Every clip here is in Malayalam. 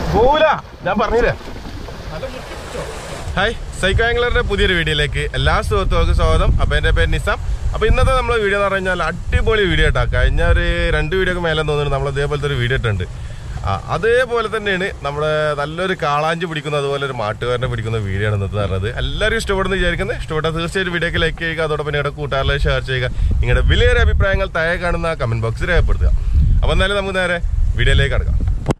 പോല ഞാൻ പറഞ്ഞില്ലേ ഹായ് സൈക്കോ ആംഗ്ലറുടെ പുതിയൊരു വീഡിയോയിലേക്ക് എല്ലാ സുഹൃത്തുക്കൾക്കും സ്വാഗതം അപ്പൊ എന്റെ പേര് നിസാം അപ്പൊ ഇന്നത്തെ നമ്മളെ വീഡിയോ എന്ന് പറഞ്ഞു കഴിഞ്ഞാൽ അടിപൊളി വീഡിയോ ഇട്ടാ കഴിഞ്ഞ ഒരു രണ്ട് വീഡിയോക്ക് മേലെ തോന്നുന്നു നമ്മൾ അതേപോലത്തെ ഒരു വീഡിയോ ഇട്ടുണ്ട് ആ അതേപോലെ തന്നെയാണ് നമ്മുടെ നല്ലൊരു കാളാഞ്ചി പിടിക്കുന്ന അതുപോലെ ഒരു മാട്ടുകാരനെ പിടിക്കുന്ന വീഡിയോ ആണ് ഇന്നത്തെ പറഞ്ഞത് എല്ലാവരും ഇഷ്ടപ്പെടുന്നു വിചാരിക്കുന്നത് ഇഷ്ടപ്പെട്ടാൽ തീർച്ചയായിട്ടും വീഡിയോക്ക് ലൈക്ക് ചെയ്യുക അതോടൊപ്പം നിങ്ങളുടെ കൂട്ടുകാരിലേക്ക് ഷെയർ ചെയ്യുക നിങ്ങളുടെ വിലയേറിയ അഭിപ്രായങ്ങൾ താഴെ കാണുന്ന കമന്റ് ബോക്സിൽ രേഖപ്പെടുത്തുക അപ്പൊ എന്നാലും നമുക്ക് നേരെ വീഡിയോയിലേക്ക് കടക്കാം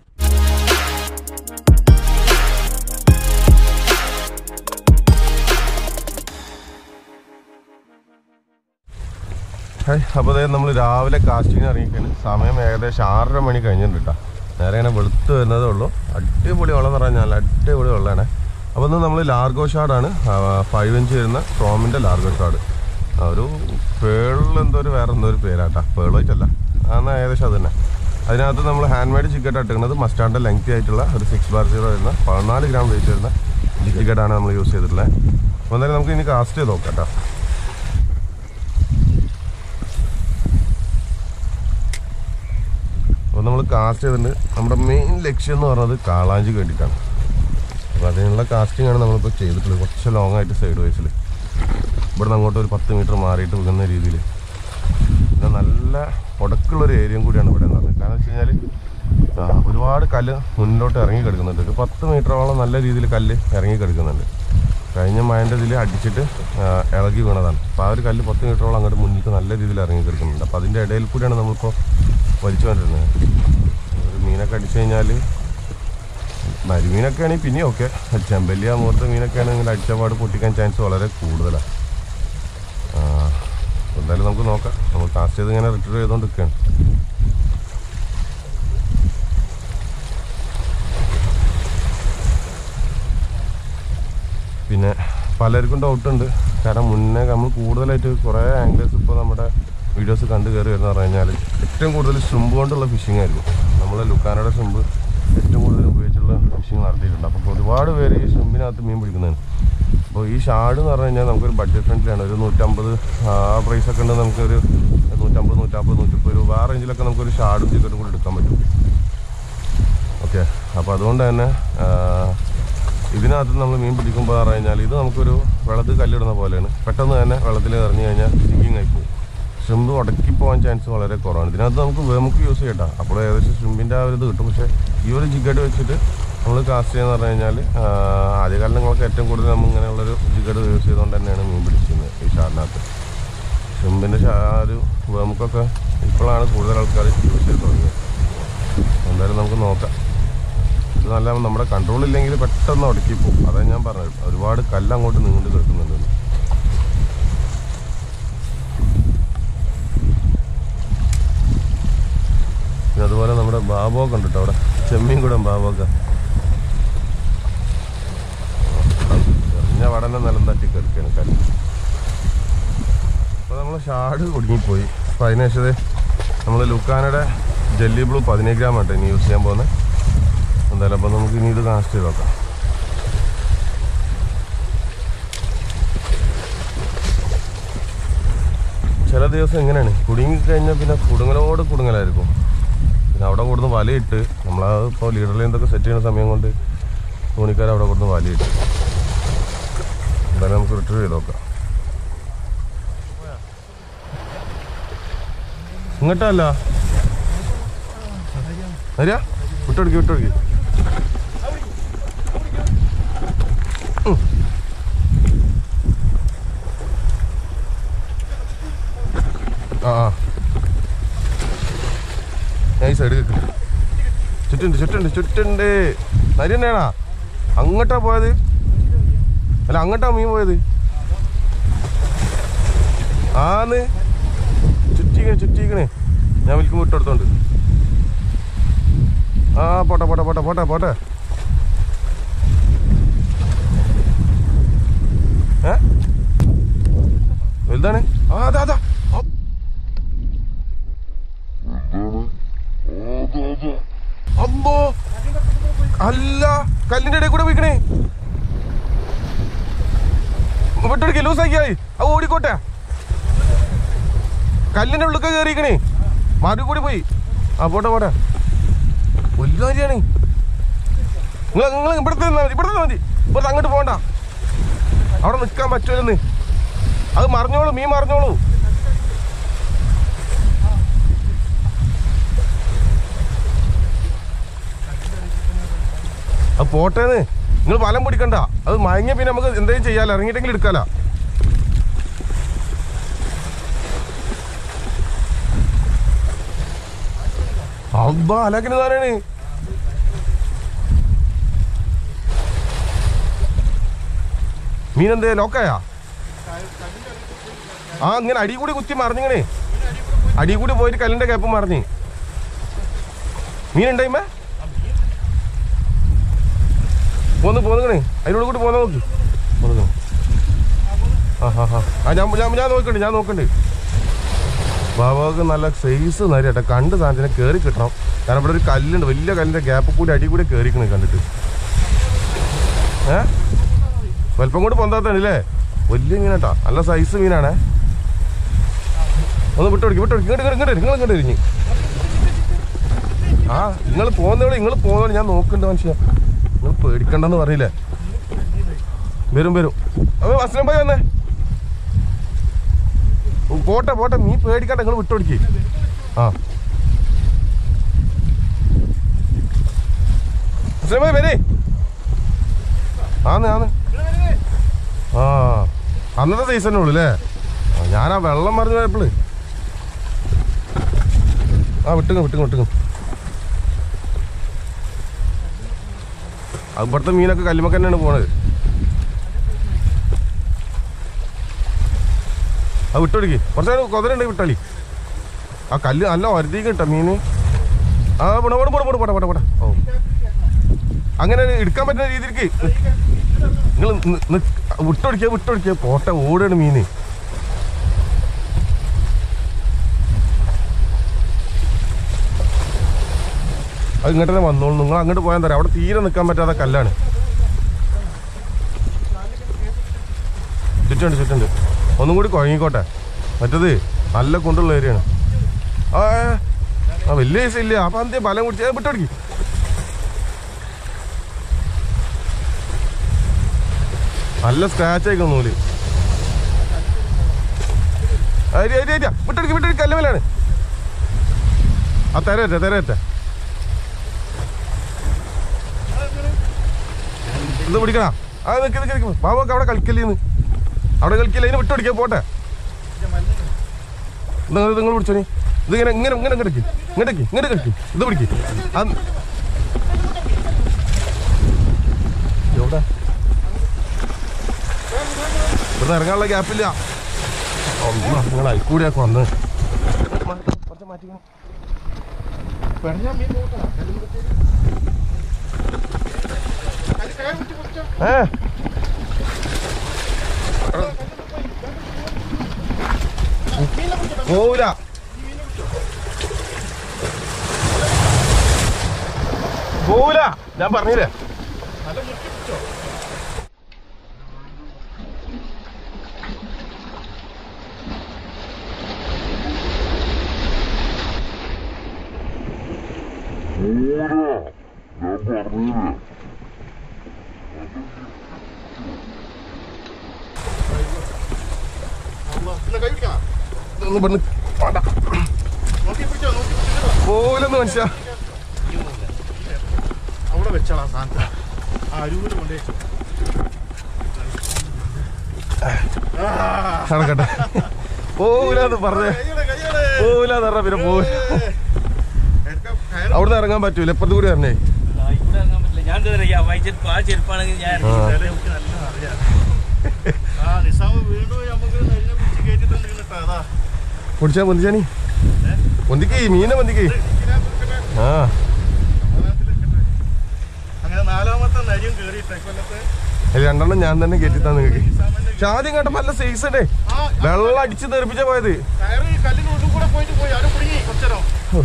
ഹായ് അപ്പോൾ അതായത് നമ്മൾ രാവിലെ കാസ്റ്റിങ്ങിന് ഇറങ്ങിക്കാണ് സമയം ഏകദേശം ആറര മണി കഴിഞ്ഞിട്ടുണ്ട് കേട്ടോ നേരെ ഇങ്ങനെ വെളുത്ത് വരുന്നതേ ഉള്ളൂ അടിപൊളി വെള്ളം എന്ന് പറഞ്ഞാൽ അടിപൊളി വെള്ളമാണ് അപ്പോൾ ഇന്ന് നമ്മൾ ലാർഗോ ഷാഡാണ് ഫൈവ് ഇഞ്ച് വരുന്ന ക്രോമിൻ്റെ ലാർഗോ ഷാഡ് ഒരു പേളിൽ എന്തോ ഒരു വേറെ എന്തോ ഒരു പേരാട്ടാ പേൾ വെച്ചല്ല അന്ന് ഏകദേശം അത് തന്നെ അതിനകത്ത് നമ്മൾ ഹാൻഡ് മെയ്ഡ് ചിക്കറ്റ് ഇട്ടിരിക്കുന്നത് മസ്റ്റാർഡിൻ്റെ ലെങ്തി ആയിട്ടുള്ള ഒരു സിക്സ് ബാർ സീറോ വരുന്ന പതിനാല് ഗ്രാം വെയിറ്റ് വരുന്ന ചിക്കറ്റാണ് നമ്മൾ യൂസ് ചെയ്തിട്ടുള്ളത് അപ്പോൾ എന്തായാലും നമുക്ക് ഇനി കാസ്റ്റ് ചെയ്ത് നോക്കാം കേട്ടോ അപ്പോൾ നമ്മൾ കാസ്റ്റ് ചെയ്തിട്ടുണ്ട് നമ്മുടെ മെയിൻ ലക്ഷ്യം എന്ന് പറയുന്നത് കാളാഞ്ചി വേണ്ടിയിട്ടാണ് അപ്പോൾ അതിനുള്ള കാസ്റ്റിംഗ് ആണ് നമ്മളിപ്പോൾ ചെയ്തിട്ടുള്ളത് കുറച്ച് ലോങ് ആയിട്ട് സൈഡ് വൈസിൽ ഇവിടുന്ന് അങ്ങോട്ട് ഒരു പത്ത് മീറ്റർ മാറിയിട്ട് പോകുന്ന രീതിയിൽ പിന്നെ നല്ല ഉടക്കുള്ളൊരു ഏരിയയും കൂടിയാണ് ഇവിടെ എന്ന് പറഞ്ഞത് കാരണം വെച്ച് കഴിഞ്ഞാൽ ആ, ഒരുപാട് കല്ല് മുന്നിലോട്ട് ഇറങ്ങി കിടക്കുന്നുണ്ട് ഒരു പത്ത് മീറ്ററോളം നല്ല രീതിയിൽ കല്ല് ഇറങ്ങി കിടക്കുന്നുണ്ട് കഴിഞ്ഞ മഴൻ്റെ ഇതിൽ അടിച്ചിട്ട് ആ, ഇളകി വീണതാണ് അപ്പോൾ ആ ഒരു കല്ല് പത്ത് മീറ്ററോളം അങ്ങോട്ട് മുന്നിലേക്ക് നല്ല രീതിയിൽ ഇറങ്ങി കിടക്കുന്നുണ്ട് അപ്പോൾ അതിൻ്റെ ഇടയിൽ കൂടിയാണ് നമ്മളിപ്പോൾ വലിച്ചു കൊണ്ടിരുന്നത് ഒരു മീനൊക്കെ അടിച്ചു കഴിഞ്ഞാൽ നരിമീനൊക്കെ ആണെങ്കിൽ പിന്നെ ഓക്കെ ചെമ്പല്ലിയ മൂർത്ത മീനൊക്കെ ആണെങ്കിൽ അടിച്ച പാട് പൊട്ടിക്കാൻ ചാൻസ് വളരെ കൂടുതലാണ് ആ, എന്തായാലും നമുക്ക് നോക്കാം നമ്മൾ കാസ്റ്റ് ചെയ്ത് ഇങ്ങനെ റിട്ടയർ ചെയ്തുകൊണ്ട് നിൽക്കുകയാണ് പിന്നെ പലർക്കും ഡൗട്ടുണ്ട് കാരണം മുന്നേ നമ്മൾ കൂടുതലായിട്ട് കുറേ ആംഗിൾസ് ഇപ്പോൾ നമ്മുടെ വീഡിയോസ് കണ്ടു കയറി വരുന്ന പറഞ്ഞു കഴിഞ്ഞാൽ ഏറ്റവും കൂടുതൽ ഷ്രിമ്പ് കൊണ്ടുള്ള ഫിഷിംഗ് ആയിരിക്കും നമ്മൾ ലുക്കാനയുടെ ഷ്രിമ്പ് ഏറ്റവും കൂടുതൽ ഉപയോഗിച്ചുള്ള ഫിഷിംഗ് നടത്തിയിട്ടുണ്ട് അപ്പോൾ ഒരുപാട് പേര് ഈ ഷ്രിമ്പിനകത്ത് മീൻ പിടിക്കുന്നതാണ് അപ്പോൾ ഈ ഷാഡ് എന്ന് പറഞ്ഞു കഴിഞ്ഞാൽ നമുക്കൊരു ബഡ്ജറ്റ് ഫ്രണ്ട്ലിയാണ് ഒരു നൂറ്റമ്പത് ആ പ്രൈസൊക്കെ ഉണ്ട് നമുക്കൊരു നൂറ്റമ്പത് നൂറ്റമ്പത് നൂറ്റിപ്പത് രൂപ ആ റേഞ്ചിലൊക്കെ നമുക്കൊരു ഷാഡും ചിക്കറ്റും കൂടി എടുക്കാൻ പറ്റും ഓക്കെ അപ്പോൾ അതുകൊണ്ട് തന്നെ ആ, ഇതിനകത്ത് നമ്മൾ മീൻ പിടിക്കുമ്പോൾ പറഞ്ഞു കഴിഞ്ഞാൽ ഇത് നമുക്കൊരു വെള്ളത്തിൽ കല്ലിടുന്ന പോലെയാണ് പെട്ടെന്ന് തന്നെ വെള്ളത്തിൽ എറിഞ്ഞു കഴിഞ്ഞാൽ സിങ്കിങ് ആയി പോകും ഷ്രിമ്പ് ഉടക്കി പോകാൻ ചാൻസ് വളരെ കുറവാണ് ഇതിനകത്ത് നമുക്ക് വേമുക്ക് യൂസ് ചെയ്യട്ടാ അപ്പോൾ ഏകദേശം ഷ്രിമ്പിൻ്റെ ആ ഒരു ഇത് കിട്ടും പക്ഷേ ഈ ഒരു ജിഗഡ് വെച്ചിട്ട് നമ്മൾ കാസ്റ്റ് ചെയ്യുന്ന പറഞ്ഞു കഴിഞ്ഞാൽ ആദ്യകാലങ്ങൾക്ക് ഏറ്റവും കൂടുതൽ നമ്മൾ ഇങ്ങനെയുള്ളൊരു ജിഗഡ് യൂസ് ചെയ്തുകൊണ്ട് തന്നെയാണ് മീൻ പിടിക്കുന്നത് ഈ ഷാറിനകത്ത് ഷ്രിമ്പിൻ്റെ ഷാ ആ ഒരു വേമുക്കൊക്കെ ഇപ്പോഴാണ് കൂടുതൽ ആൾക്കാർ യൂസ് ചെയ്ത് തുടങ്ങിയത് എന്തായാലും നമുക്ക് നോക്കാം ഇത് നല്ല നമ്മുടെ കൺട്രോൾ ഇല്ലെങ്കിൽ പെട്ടെന്ന് ഉടക്കി പോകും അതാണ് ഞാൻ പറഞ്ഞത് ഒരുപാട് കല്ല് അങ്ങോട്ട് നീണ്ടു കിടക്കുന്നുണ്ട് പിന്നെ അതുപോലെ നമ്മുടെ ബാബോക്ക് ഉണ്ട് കേട്ടോ അവിടെ ചെമ്മീൻ കൂടെ ബാബോക്ക എറിഞ്ഞ വടനെ നിലം തട്ടി കിടക്കാണ് കല്ല് അപ്പോൾ നമ്മൾ ഷാഡ് കുടുങ്ങിപ്പോയി അപ്പോൾ അതിനുശേഷം നമ്മൾ ലുക്കാനയുടെ ജെല്ലി ബ്ലൂ പതിനേഴ് ഗ്രാം ആട്ടോ ഇനി യൂസ് ചെയ്യാൻ പോകുന്നത് എന്തായാലും അപ്പോൾ നമുക്ക് ഇനി ഇത് കാസ്റ്റ് ചെയ്ത് നോക്കാം ചില ദിവസം എങ്ങനെയാണ് കുടുങ്ങി കഴിഞ്ഞാൽ പിന്നെ കുടുങ്ങലോട് കുടുങ്ങലായിരിക്കും പിന്നെ അവിടെ കൊടുന്ന് വലയിട്ട് നമ്മളത് ഇപ്പോൾ ലീഡറിൽ എന്തൊക്കെ സെറ്റ് ചെയ്യുന്ന സമയം കൊണ്ട് തോണിക്കാർ അവിടെ കൊടുന്ന് വലയിട്ട് എന്തായാലും നമുക്ക് റിട്ടീവ് ചെയ്ത് നോക്കാം ഇങ്ങോട്ടല്ല വരിക വിട്ടൊടുക്കി വിട്ടൊടുക്കി ആ ആ ഞാൻ ഈ സൈഡ് ചുറ്റുണ്ട് ചുറ്റുണ്ട് ചുറ്റുണ്ട് നരി തന്നെയാണാ അങ്ങോട്ടാ പോയത് അല്ല അങ്ങോട്ടാ മീൻ പോയത് ആന്ന് ചുറ്റിക്കണേ ചുറ്റിക്കണേ ഞാൻ വിൽക്കുമ്പോൾ ഇട്ടെടുത്തോണ്ട് ആ പോട്ടെ പോട്ടെ പോട്ടെ പോട്ടെ പോട്ടെ ഏ വലുതാണ് ആ അതാ അതാ ആ. അമ്പോ അല്ല കല്ലിന്റെ ഇടയിൽ കൂടെ പോയിക്കണേ വിട്ടെടുക്കേ ലൂസാക്കിയായി അത് ഓടിക്കോട്ടെ കല്ലിന്റെ ഉള്ളിൽ കയറിക്കണേ മാറി കൂടി പോയി ആ പോട്ടെ പോട്ടെ വലുതാരിയാണ് നിങ്ങൾ നിങ്ങൾ ഇവിടുത്തെ നിന്നാ മതി ഇവിടുത്തെ നിന്നാ മതി ഇവിടുത്തെ അങ്ങോട്ട് പോകണ്ട അവിടെ നിൽക്കാൻ പറ്റുമെന്ന് അത് മറിഞ്ഞോളൂ മീൻ മറിഞ്ഞോളൂ അത് പോട്ടേന്ന് നിങ്ങൾ വലം പിടിക്കണ്ട അത് മയങ്ങിയ പിന്നെ നമുക്ക് എന്തെങ്കിലും ചെയ്യാലോ ഇറങ്ങിയിട്ടെങ്കിലും എടുക്കാലോ അബ്ബ അലക്കിന് താനാണ് മീനെന്തേ ലോക്കായാ ആ ഇങ്ങനെ അടി കൂടി കുത്തി മറിഞ്ഞിങ്ങനെ അടി കൂടി പോയിട്ട് കല്ലിന്റെ കേപ്പ് മറിഞ്ഞ് മീൻ ഉണ്ടായിമേ പോന്ന് പോന്നുകണേ അതിനോട് കൂടി പോന്നാ നോക്ക് പോന്നു ആ ഹാ ഹാ ആ ഞാൻ ഞാൻ ഞാൻ നോക്കണ്ട് ഞാൻ നോക്കണ്ട് ബാബാക്ക് നല്ല സൈസ് നരിയട്ടെ കണ്ട് സാധനത്തിനെ കയറി കിട്ടണം കാരണം ഇവിടെ ഒരു കല്ലുണ്ട് വലിയ കല്ലിന്റെ ഗ്യാപ്പ് കൂടി അടി കൂടി കയറിക്കണ് കണ്ടിട്ട് ഏ സ്വല്പം കൂടി പൊന്താത്തല്ലേ വലിയ മീനാട്ടാ നല്ല സൈസ് മീനാണേ ഒന്ന് വിട്ടോടിക്കും വിട്ടോടിക്കും ഇങ്ങോട്ട് ഇങ്ങോട്ട് നിങ്ങൾ ഇങ്ങോട്ട് ഇരിഞ്ഞ് ആ നിങ്ങൾ പോകുന്നവിടെ നിങ്ങൾ പോകുന്നവിടെ ഞാൻ നോക്കുന്നുണ്ട് മനുഷ്യ നിങ്ങൾ പേടിക്കണ്ടെന്ന് പറയില്ലേ വരും വരും അപ്പൊ അസ്ലം ഭായി വന്നേ ഉം, പോട്ടെ പോട്ടെ നീ പേടിക്കണ്ട നിങ്ങൾ വിട്ടോടിക്ക് ആ അസ്ലം ഭായി വരേ ആന്ന് ആന്ന് ആ അന്നത്തെ സൈസ് തന്നെ ഉള്ളു അല്ലേ ആ, ഞാൻ ആ വെള്ളം മറിഞ്ഞു പോയപ്പോള് ആ വിട്ടുങ്ങ വിട്ടുങ്ങ വിട്ടുങ്ങ അത് ഇവിടുത്തെ മീനൊക്കെ കല്ലുമക്ക തന്നെയാണ് പോണത് ആ വിട്ടൊടുക്കി കുറച്ച് നേരം കുതിരണ്ട് വിട്ടാളി ആ കല്ല് നല്ല വരുതിക്ക് കിട്ടാ മീന് ആ പോണ പോണ പോണ പോണ പോട്ടെ പോട്ടെ പോട്ടെ ഓ അങ്ങനെ എടുക്കാൻ പറ്റുന്ന രീതിക്ക് നിങ്ങൾ വിട്ടൊടിക്കുക വിട്ടൊടിക്കുക പോട്ടെ ഓടാണ് മീന് അത് ഇങ്ങോട്ട് തന്നെ വന്നോളൂ നിങ്ങൾ അങ്ങോട്ട് പോയാൽ തരാം അവിടെ തീരെ നിൽക്കാൻ പറ്റാത്ത കല്ലാണ് ചുറ്റുണ്ട് ചുറ്റുണ്ട് ഒന്നും കൂടി കുഴങ്ങിക്കോട്ടെ മറ്റത് നല്ല കൊണ്ടുള്ള ഏരിയയാണ് ആ ആ വലിയ കേസ് ഇല്ല അപ്പൊ അന്ത്യ ബലം കുടിച്ച് വിട്ടോടിക്ക് നല്ല സ്ക്രാച്ച് ആയിക്കും നൂല് അരി അരി അരി വിട്ടടിക്ക് വിട്ടടിക്ക് കല്ലുമലാണ് ആ തരട്ടെ തരട്ടെ ഇത് പിടിക്കണ ആ നിൽക്ക് നിൽക്ക് നിൽക്ക് ബാബുക്ക് അവിടെ കളിക്കല്ലേന്ന് അവിടെ കളിക്കില്ല ഇതിന് വിട്ടടിക്കാൻ പോട്ടെ നിങ്ങൾ നിങ്ങൾ പിടിച്ചോനി ഇത് ഇങ്ങനെ ഇങ്ങനെ ഇങ്ങനെ കിടക്ക് ഇങ്ങോട്ടേക്ക് ഇങ്ങോട്ട് കിടക്ക് ഇത് പിടിക്ക് അത് എവിടെ ഇവിടുന്ന് ഇറങ്ങാനുള്ള ഗ്യാപ്പില്ല നിങ്ങൾ അയക്കൂടിയൊക്കെ വന്ന് കുറച്ച് മാറ്റിക്കണം ഏ പോവില്ല പോവില്ല ഞാൻ പറഞ്ഞില്ലേ ഇതൊന്നും പറഞ്ഞ് വേണ്ട പോവില്ലെന്ന് മനുഷ്യ അവിടെ വെച്ചാളാ സാധനത്തിന് ആ അരൂര് കൊണ്ടേ നടക്കട്ടെ പോവില്ലെന്ന് പറഞ്ഞേ പോവില്ലെന്ന് പറഞ്ഞ പിന്നെ പോവില്ല അവിടുന്ന് ഇറങ്ങാൻ പറ്റൂല ഇപ്പുറത്ത് കൂടി വരണേ ആ, ഇവിടെ ഇറങ്ങാൻ പറ്റില്ല ഞാൻ ഇതുവരെ ഈ വൈ ചെരുപ്പ് ആ ചെരുപ്പാണെങ്കിൽ ഞാൻ ആ. ഇറങ്ങി അറിയാം ആ നിസാമ് വീണ്ടും നമുക്ക് നെല്ലിനെ പിടിച്ച് കയറ്റി തന്നിരുന്നിട്ടാ അതാ പൊടിച്ചാ പൊന്തിച്ചാണി പൊന്തിക്ക് മീനെ പൊന്തിക്ക് ആ അങ്ങനെ നാലാമത്തെ നരിയും കയറിയിട്ടെ കൊല്ലത്ത് അതിൽ രണ്ടെണ്ണം ഞാൻ തന്നെ കയറ്റിത്താ നിങ്ങൾക്ക് നിസാമിന്റെ പക്ഷെ ആദ്യം കേട്ടപ്പോ നല്ല സൈസ് ഉണ്ടേ ആ വെള്ളം അടിച്ച് തെറിപ്പിച്ച പോയത് കയറി ഈ കല്ലിന് ഉള്ളിൽ കൂടെ പോയിട്ട് പോയി ആരും കുടുങ്ങി കൊച്ചരോ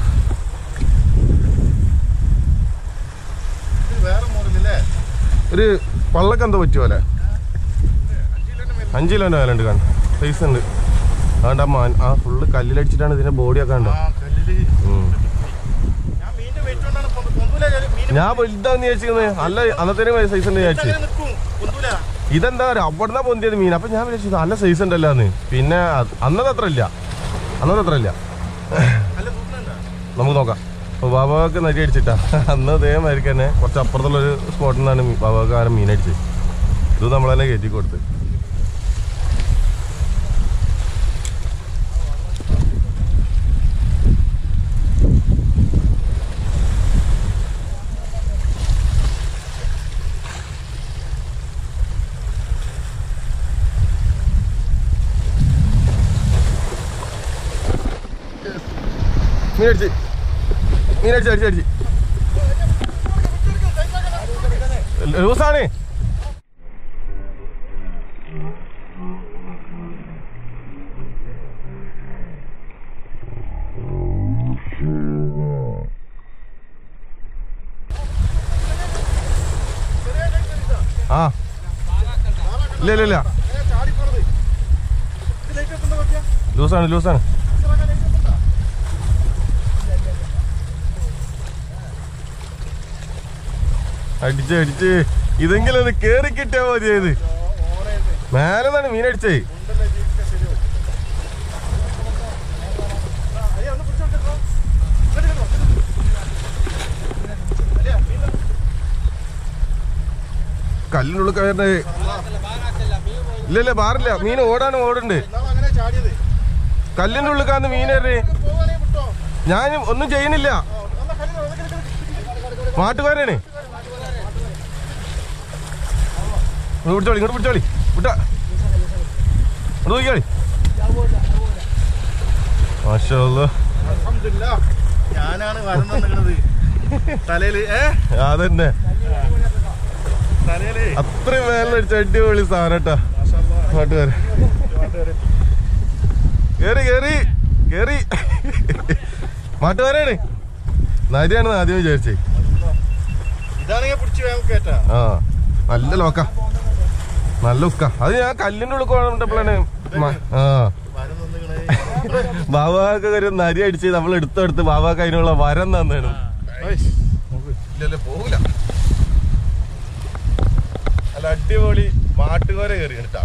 ഇത് വേറെ മോഡലല്ലേ ഒരു വള്ളക്ക് എന്തോ പറ്റിയ പോലെ അഞ്ച് കിലോന്റെ വില ഉണ്ട് കാണും സൈസ് ഉണ്ട് അതുകൊണ്ട് ആ മാൻ ആ ഫുള്ള് കല്ലിലടിച്ചിട്ടാണ് ഇതിന്റെ ബോഡിയൊക്കെ ഉണ്ട് ആ കല്ലില് ഉം. ഞാൻ മീനിന്റെ വെയിറ്റ് കൊണ്ടാണ് പൊന്തൂല മീൻ ഞാൻ വലുതാന്ന് വിചാരിച്ചിരുന്നത് നല്ല അന്നത്തേനും സൈസ് ഉണ്ട് വിചാരിച്ചു അങ്ങനെ നിൽക്കും ഒന്നുമില്ല ഇതെന്താ പറയാ അവിടുന്ന് പൊന്തിയത് മീൻ അപ്പൊ ഞാൻ വിചാരിച്ചു ഇത് നല്ല സൈസ് ഉണ്ടല്ലോ എന്ന് പിന്നെ അത് അന്നത് അത്ര ഇല്ല അന്നത് അത്ര ഇല്ല നല്ല തൂക്കുന്നുണ്ടോ നമുക്ക് നോക്കാം അപ്പൊ ബാബാക്ക് നരി അടിച്ചിട്ടാ അന്ന് അതേമാതിരി തന്നെ കുറച്ച് അപ്പുറത്തുള്ള ഒരു സ്പോട്ടിൽ നിന്നാണ് ബാബാക്ക് ആരും മീൻ അടിച്ചത് ഇത് നമ്മൾ തന്നെ കയറ്റി കൊടുത്ത് മീൻ അടിച്ച് മീൻ അടിച്ച് അടിച്ച് അടിച്ച് ലൂസാണ് ആ ഇല്ല ഇല്ല ഇല്ല ചാടിപ്പോണത് ഇത് ലൈറ്റ് എത്തുന്ന പറ്റിയ ലൂസാണ് ലൂസാണ് അടിച്ച് അടിച്ച് ഇതെങ്കിലും ഒന്ന് കേറി കിട്ടിയാ മതിയത് മേലെ നിന്നാണ് മീൻ അടിച്ചേ ഉണ്ടല്ലേ ജീവിക്കാൻ ശരിയാവും അയ്യോ ഒന്ന് പിടിച്ചോട്ടോ കല്ലിനുള്ളിൽ കയറേ ഇല്ല ഇല്ല ബാറില്ല മീൻ ഓടാനും ഓടുണ്ട് എന്നാലും അങ്ങനെ ചാടിയത് കല്ലിന്റെ ഉള്ളിൽ കാന്ന് മീൻ കയറി പോകാനേ വിട്ടോ ഞാൻ ഒന്നും ചെയ്യണില്ല എന്നാ കളി നടക്കുന്ന മാട്ടുകാരാണ് ഇങ്ങോട്ട് പിടിച്ചോളി ഇങ്ങോട്ട് പിടിച്ചോളി വിട്ടാ ഇങ്ങോട്ട് നോക്കിയാളി മാഷാ അല്ലാ. അൽഹംദുലില്ലാ. ഞാനാണ് വരം തന്നിക്കണത് തലയില് ഏ അതന്നെ തലയില് അത്രയും മേലടിച്ച അടിപൊളി സാധനം കേട്ടാ മാഷാല്ലാ. നാട്ടുകാര് നാട്ടുകാര്. കേറി കേറി കേറി മാട്ടുകാരാണ് നരിയാണെന്ന് ആദ്യം വിചാരിച്ചേ ഇതാണെങ്കിൽ പിടിച്ച് വേഗം കേട്ടാ ആ നല്ല ലോക്ക നല്ല ഉസ്ക അത് ഞാൻ കല്ലിന്റെ ഉള്ളിൽ കൊണ്ടപ്പോഴാണ് ആ വരം തന്നിക്കണേ ബാബാക്ക് ഒരു നരി അടിച്ച് നമ്മൾ എടുത്തെടുത്ത് ബാബാക്ക് അതിനുള്ള വരം തന്നാണ് ഇല്ലല്ലേ പോകൂല അല്ല അടിപൊളി മാട്ടുകോര കയറി കേട്ടാ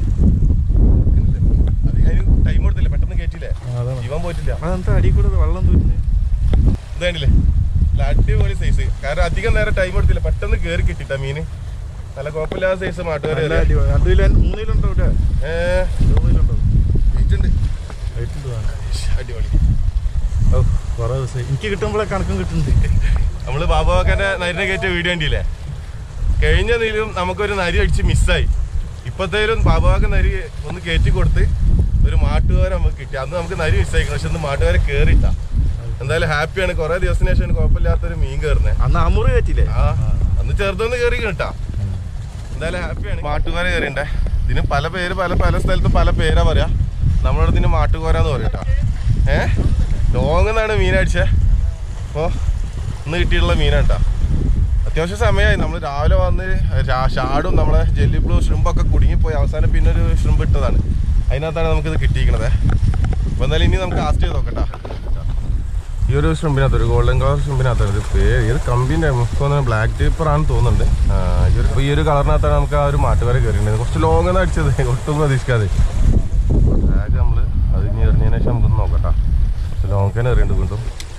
ടൈം കൊടുത്തില്ല പെട്ടെന്ന് കേട്ടില്ലേ ഇവൻ പോയിട്ടില്ല അതെന്താ അടി കൂടെ വെള്ളം തൂറ്റുന്നത് ഇതാണില്ലേ നല്ല അടിപൊളി സൈസ് കാരണം അധികം നേരം ടൈം കൊടുത്തില്ല പെട്ടെന്ന് കേറി കിട്ടിട്ടാ മീന് നല്ല കുഴപ്പമില്ലാത്ത സൈസ് മാട്ടുകോര നല്ല അടി രണ്ട് കിലോ മൂന്ന് കിലോ ഉണ്ടോ ഇവിടെ ഏഹ് മൂന്ന് കിലോ ഉണ്ടോ ഉണ്ട് റേറ്റ് വേണം അടിപൊളി ഓ കുറേ ദിവസം എനിക്ക് കിട്ടുമ്പോഴേ കണക്കും കിട്ടുന്നുണ്ട് നമ്മള് ബാബാക്കന്റെ നരിനെ കയറ്റിയ വീഡിയോ കണ്ടില്ലേ കഴിഞ്ഞ നീലും നമുക്കൊരു നരി അടിച്ച് മിസ്സായി ഇപ്പത്തേലും ബാബാക്ക് നരി ഒന്ന് കയറ്റി കൊടുത്ത് ഒരു മാട്ടുകാരെ നമുക്ക് കിട്ടി അന്ന് നമുക്ക് നരി മിസ്സായിക്കണം പക്ഷെ ഇന്ന് മാട്ടുകാരെ കേറിയിട്ട എന്തായാലും ഹാപ്പിയാണ് കുറെ ദിവസത്തിന് ശേഷം കുഴപ്പമില്ലാത്തൊരു മീൻ കയറുന്നത് അന്ന് അമൂറ് കയറ്റില്ലേ ആ അന്ന് ചെറുതൊന്ന് കയറി കിട്ടാ എന്തായാലും ഹാപ്പിയാണ് മാട്ടുകോര കയറിണ്ടേ ഇതിന് പല പേര് പല പല സ്ഥലത്ത് പല പേരാ പറയാ നമ്മുടെ ഇതിന് മാട്ടുകോരാന്ന് പറയട്ടാ ഏ ലോങ് എന്നാണ് മീൻ അടിച്ചേ അപ്പോ ഇന്ന് കിട്ടിയിട്ടുള്ള മീനാട്ടാ അത്യാവശ്യം സമയമായി നമ്മൾ രാവിലെ വന്ന് രാ- ഷാഡും നമ്മളെ ജെല്ലി ബ്ലൂ ഷ്രിമ്പൊക്കെ കുടുങ്ങിപ്പോയി അവസാനം പിന്നെ ഒരു ഷ്രിമ്പ് ഇട്ടതാണ് അതിനകത്താണ് നമുക്കിത് കിട്ടിയിരിക്കണത് അപ്പോൾ എന്തായാലും ഇനി നമുക്ക് കാസ്റ്റ് ചെയ്ത് നോക്കട്ടാ ഈ ഒരു ഷ്രിമ്പിനകത്ത് ഒരു ഗോൾഡൻ കളർ ഷ്രിമ്പിനകത്താണ് ഇത് പേര് ഇത് കമ്പിന്റെ തോന്നുന്നു ബ്ലാക്ക് ടീപ്പർ ആണ് തോന്നുന്നുണ്ട് ആ, ഈ ഒരു ഈ ഒരു കളറിനകത്താണ് നമുക്ക് ആ ഒരു മാട്ടുവരെ കയറിയിട്ടുണ്ട് കുറച്ച് ലോങ് ആണ് അടിച്ചത് ഒട്ടും പ്രതീക്ഷിക്കാതെ ബ്ലാക്ക് നമ്മൾ അത് ഇനി എറിഞ്ഞതിന് ശേഷം നമുക്കൊന്ന് നോക്കട്ടാ ലോങ് തന്നെ എറിയുന്നുണ്ട് വീണ്ടും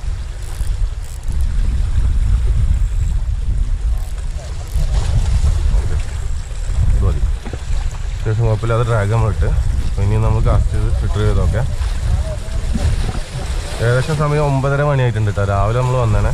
ഇത് മതി അത്യാവശ്യം കുഴപ്പമില്ലാതെ ഡ്രാഗ് നമ്മളിട്ട് അപ്പോൾ ഇനി നമ്മൾ കാസ്റ്റ് ചെയ്ത് ഫിൽറ്റർ ചെയ്ത് നോക്കാം ഏകദേശം സമയം ഒമ്പതര മണിയായിട്ടുണ്ട് കേട്ടോ രാവിലെ നമ്മൾ വന്നേനെ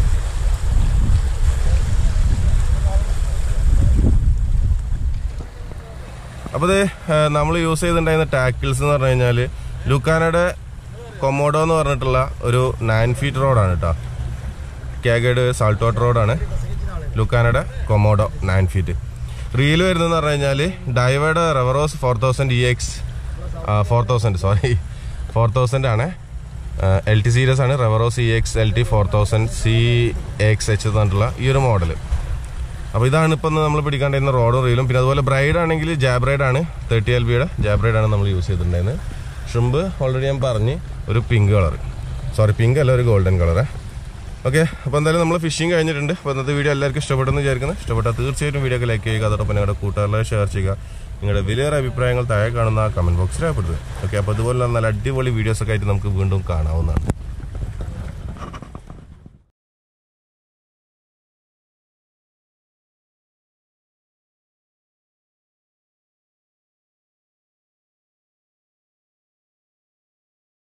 അപ്പോൾ ഇത് നമ്മൾ യൂസ് ചെയ്തിട്ടുണ്ടായിരുന്ന ടാക്കിൾസ് എന്ന് പറഞ്ഞു കഴിഞ്ഞാൽ ലുക്കാനയുടെ കൊമോഡോ എന്ന് പറഞ്ഞിട്ടുള്ള ഒരു നയൻ ഫീറ്റ് റോഡാണ് കേട്ടോ കാഗേഡ് സാൾട്ട് വാട്ടർ റോഡാണ് ലുക്കാനയുടെ കൊമോഡോ നയൻ ഫീറ്റ് റീല് വരുന്നതെന്ന് പറഞ്ഞു കഴിഞ്ഞാൽ ഡൈവേഡ് റെവറോസ് four thousand E X four thousand sorry four thousand ആണ് എൽ ടി സീരീസ് ആണ് റെവറോസ് E X L T four thousand C X H എന്നിട്ടുള്ള ഈ ഒരു മോഡൽ അപ്പോൾ ഇതാണ് ഇപ്പം നമ്മൾ പിടിക്കാണ്ടിരുന്ന റോഡും റീലും പിന്നെ അതുപോലെ ബ്രൈഡ് ആണെങ്കിൽ ജാബ്രൈഡ് ആണ് തേർട്ടി എൽ ബിയുടെ ജാബ്രൈഡ് ആണ് നമ്മൾ യൂസ് ചെയ്തിട്ടുണ്ടായിരുന്നത് ഷ്രിമ്പ് ഓൾറെഡി ഞാൻ പറഞ്ഞ് ഒരു പിങ്ക് കളർ സോറി പിങ്ക് അല്ല ഒരു ഗോൾഡൻ കളറ് ഓക്കെ അപ്പോൾ എന്തായാലും നമ്മൾ ഫിഷിംഗ് കഴിഞ്ഞിട്ടുണ്ട് അപ്പോൾ ഇന്നത്തെ വീഡിയോ എല്ലാവർക്കും ഇഷ്ടപ്പെട്ടെന്ന് വിചാരിക്കുന്നു ഇഷ്ടപ്പെട്ടാൽ തീർച്ചയായിട്ടും വീഡിയോ ഒക്കെ ലൈക്ക് ചെയ്യുക അതോടൊപ്പം നിങ്ങളുടെ കൂട്ടുകാരിലെ ഷെയർ ചെയ്യുക നിങ്ങളുടെ വിലയേറെ അഭിപ്രായങ്ങൾ താഴെ കാണുന്ന കമൻറ്റ് ബോക്സിൽ രേഖപ്പെടുത്തുക ഓക്കെ അപ്പോൾ അതുപോലെ നല്ല അടിപൊളി വീഡിയോസൊക്കെ ആയിട്ട് നമുക്ക് വീണ്ടും കാണാവുന്നതാണ്